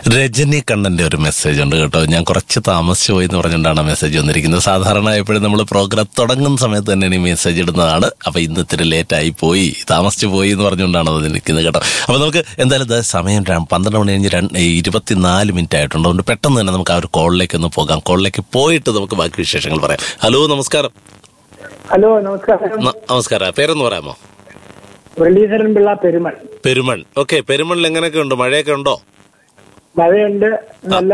രജനി കണ്ണന്റെ ഒരു മെസ്സേജ് ഉണ്ട് കേട്ടോ ഞാൻ കുറച്ച് താമസിച്ചു പോയി എന്ന് പറഞ്ഞുകൊണ്ടാണ് മെസ്സേജ് വന്നിരിക്കുന്നത് സാധാരണ എപ്പോഴും നമ്മൾ പ്രോഗ്രാം തുടങ്ങുന്ന സമയത്ത് തന്നെ ഈ മെസ്സേജ് ഇടുന്നതാണ് അപ്പൊ ഇന്ന് ഇത്തിരി ലേറ്റ് ആയി പോയി താമസിച്ചു പോയി എന്ന് പറഞ്ഞുകൊണ്ടാണ് അത് നിൽക്കുന്നത് കേട്ടോ അപ്പൊ നമുക്ക് എന്തായാലും ദാ സമയം ര- പന്ത്രണ്ട് മണി കഴിഞ്ഞ് രണ്ട് ഇരുപത്തിനാല് മിനിറ്റ് ആയിട്ടുണ്ട് അതുകൊണ്ട് പെട്ടെന്ന് തന്നെ നമുക്ക് ആ ഒരു കോളിലേക്ക് ഒന്ന് പോകാം കോളിലേക്ക് പോയിട്ട് നമുക്ക് ബാക്കി വിശേഷങ്ങൾ പറയാം ഹലോ നമസ്കാരം ഹലോ നമസ്കാരം ന- നമസ്കാരം പേരൊന്ന് പറയാമോ മുരളീധരൻ പിള്ള പെരുമൺ പെരുമൺ ഓക്കെ പെരുമണിൽ എങ്ങനെയൊക്കെ ഉണ്ട് മഴയൊക്കെ ഉണ്ടോ മഴയുണ്ട് നല്ല